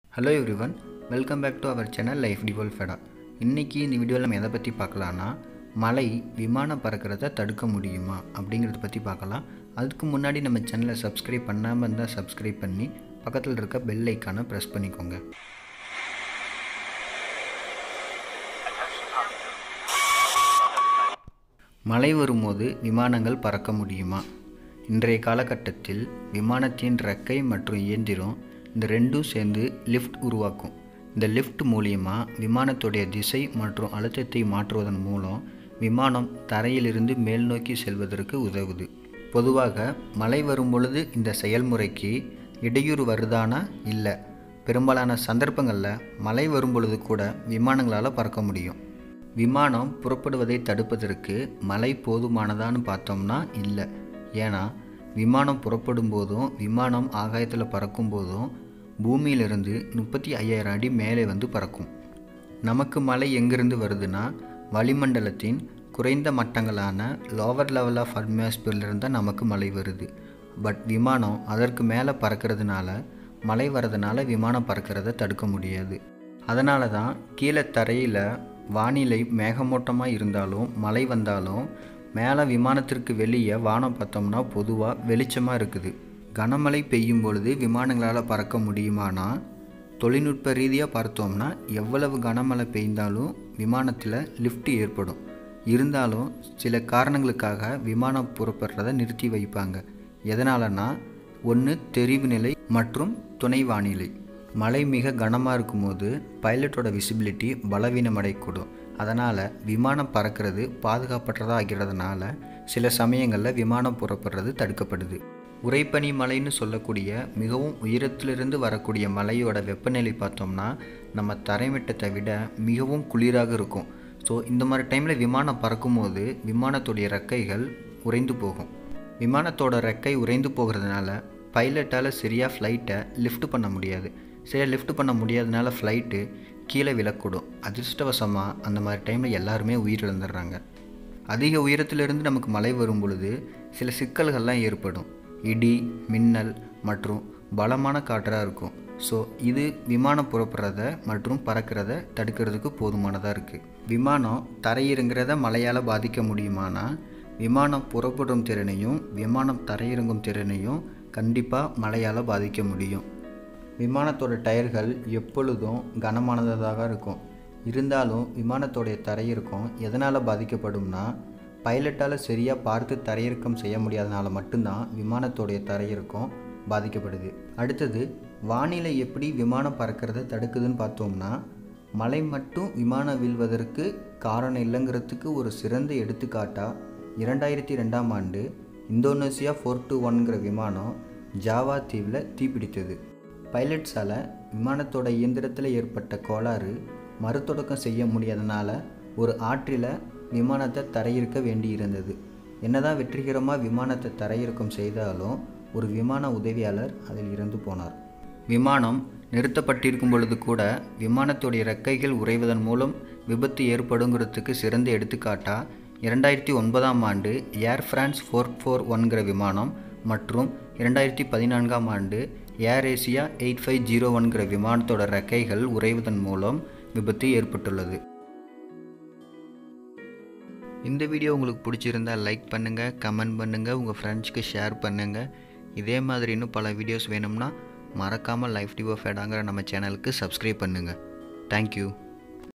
hello everyone welcome back to our channel life டிவோல் ஃபெடா இன்றைக்கி இந்த வீடியோவில் நம்ம எதை பற்றி பார்க்கலான்னா மலை விமானம் பறக்கிறத தடுக்க முடியுமா அப்படிங்கிறத பற்றி பார்க்கலாம் அதுக்கு முன்னாடி நம்ம சேனலை சப்ஸ்கிரைப் பண்ணாமல் இருந்தால் சப்ஸ்கிரைப் பண்ணி பக்கத்தில் இருக்க பெல் ஐக்கானை ப்ரெஸ் பண்ணிக்கோங்க மழை வரும்போது விமானங்கள் பறக்க முடியுமா இன்றைய காலகட்டத்தில் விமானத்தின் ரெக்கை மற்றும் இயந்திரம் இந்த ரெண்டும் சேர்ந்து லிஃப்ட் உருவாக்கும் இந்த லிஃப்ட் மூலியமாக விமானத்துடைய திசை மற்றும் அழுத்தத்தை மாற்றுவதன் மூலம் விமானம் தரையிலிருந்து மேல் நோக்கி செல்வதற்கு உதவுது பொதுவாக மழை வரும் பொழுது இந்த செயல்முறைக்கு இடையூறு வருதானா இல்லை பெரும்பாலான சந்தர்ப்பங்களில் மழை வரும் பொழுது கூட விமானங்களால் பறக்க முடியும் விமானம் புறப்படுவதை தடுப்பதற்கு மழை போதுமானதான்னு பார்த்தோம்னா இல்லை ஏன்னா விமானம் புறப்படும் போதும் விமானம் ஆகாயத்தில் பறக்கும் போதும் பூமியிலிருந்து முப்பத்தி ஐயாயிரம் அடி மேலே வந்து பறக்கும் நமக்கு மழை எங்கிருந்து வருதுன்னா வளிமண்டலத்தின் குறைந்த மட்டங்களான லோவர் லெவல் ஆஃப் அட்மாஸ்பியர்லேருந்து தான் நமக்கு மழை வருது பட் விமானம் அதற்கு மேலே பறக்கிறதுனால மழை வரதுனால விமானம் பறக்கிறத தடுக்க முடியாது அதனால தான் கீழே தரையில் வானிலை மேகமூட்டமாக இருந்தாலும் மழை வந்தாலும் மேலே விமானத்திற்கு வெளியே வானம் பார்த்தோம்னா பொதுவாக வெளிச்சமாக இருக்குது கனமழை பெய்யும் பொழுது விமானங்களால் பறக்க முடியுமானா தொழில்நுட்ப ரீதியாக பார்த்தோம்னா எவ்வளவு கனமழை பெய்ந்தாலும் விமானத்தில் லிஃப்ட் ஏற்படும் இருந்தாலும் சில காரணங்களுக்காக விமானம் புறப்படுறதை நிறுத்தி வைப்பாங்க எதனாலனா ஒன்று தெரிவு நிலை மற்றும் துணை வானிலை மழை மிக கனமாக இருக்கும்போது பைலட்டோட விசிபிலிட்டி பலவீனமடையக்கூடும் அதனால் விமானம் பறக்கிறது பாதுகாப்பற்றதாக ஆகிறதுனால சில சமயங்களில் விமானம் புறப்படுறது தடுக்கப்படுது உறைபனி மலைன்னு சொல்லக்கூடிய மிகவும் உயரத்திலிருந்து வரக்கூடிய மலையோட வெப்பநிலை பார்த்தோம்னா நம்ம தரைமட்டத்தை விட மிகவும் குளிராக இருக்கும் ஸோ இந்த மாதிரி டைமில் விமானம் பறக்கும்போது விமானத்துடைய ரெக்கைகள் உறைந்து போகும் விமானத்தோட ரெக்கை உறைந்து போகிறதுனால பைலட்டால் சரியாக ஃப்ளைட்டை லிஃப்ட் பண்ண முடியாது சரியாக லிஃப்ட் பண்ண முடியாதனால ஃப்ளைட்டு கீழே விழக்கூடும் அதிர்ஷ்டவசமாக அந்த மாதிரி டைமில் எல்லாருமே உயிரிழந்துடுறாங்க அதிக உயரத்திலிருந்து நமக்கு மழை வரும் பொழுது சில சிக்கல்கள்லாம் ஏற்படும் இடி மின்னல் மற்றும் பலமான காற்றாக இருக்கும் ஸோ இது விமானம் புறப்படுறத மற்றும் பறக்கிறத தடுக்கிறதுக்கு போதுமானதாக இருக்குது விமானம் தரையிறங்கிறத மழையால் பாதிக்க முடியுமானா விமானம் புறப்படும் திறனையும் விமானம் தரையிறங்கும் திறனையும் கண்டிப்பாக மழையால் பாதிக்க முடியும் விமானத்தோட டயர்கள் எப்பொழுதும் கனமானதாக இருக்கும் இருந்தாலும் விமானத்தோடைய தரையிறக்கம் எதனால் பாதிக்கப்படும்னா பைலட்டால் சரியாக பார்த்து தரையிறக்கம் செய்ய முடியாதனால மட்டும்தான் விமானத்தோடைய தரையிறக்கம் பாதிக்கப்படுது அடுத்தது வானிலை எப்படி விமானம் பறக்கிறத தடுக்குதுன்னு பார்த்தோம்னா மழை மட்டும் விமானம் வீழ்வதற்கு காரணம் இல்லைங்கிறதுக்கு ஒரு சிறந்த எடுத்துக்காட்டாக இரண்டாயிரத்தி ரெண்டாம் ஆண்டு இந்தோனேசியா ஃபோர் டூ ஒன்கிற விமானம் ஜாவா தீவில் தீப்பிடித்தது பைலட்ஸால் விமானத்தோட இயந்திரத்தில் ஏற்பட்ட கோளாறு மறுதொடக்கம் செய்ய முடியாதனால ஒரு ஆற்றில் விமானத்தை தரையிறக்க வேண்டி இருந்தது என்னதான் வெற்றிகரமாக விமானத்தை தரையிறக்கம் செய்தாலும் ஒரு விமான உதவியாளர் அதில் இறந்து போனார் விமானம் நிறுத்தப்பட்டிருக்கும் பொழுது கூட விமானத்துடைய ரெக்கைகள் உறைவதன் மூலம் விபத்து ஏற்படுங்கிறதுக்கு சிறந்த எடுத்துக்காட்டாக இரண்டாயிரத்தி ஒன்பதாம் ஆண்டு ஏர் ஃப்ரான்ஸ் ஃபோர் ஃபோர் ஒன்கிற விமானம் மற்றும் இரண்டாயிரத்தி பதினான்காம் ஆண்டு Air Asia eight five zero ஒன்கிற விமானத்தோட ரெக்கைகள் உறைவதன் மூலம் விபத்து ஏற்பட்டுள்ளது இந்த வீடியோ உங்களுக்கு பிடிச்சிருந்தால் லைக் பண்ணுங்கள் கமெண்ட் பண்ணுங்கள் உங்கள் ஃப்ரெண்ட்ஸ்க்கு ஷேர் பண்ணுங்கள் இதே மாதிரி இன்னும் பல வீடியோஸ் வேணும்னா மறக்காமல் லைஃப் டிவோ ஃபேடாங்கிற நம்ம சேனலுக்கு சப்ஸ்கிரைப் பண்ணுங்கள் தேங்க்யூ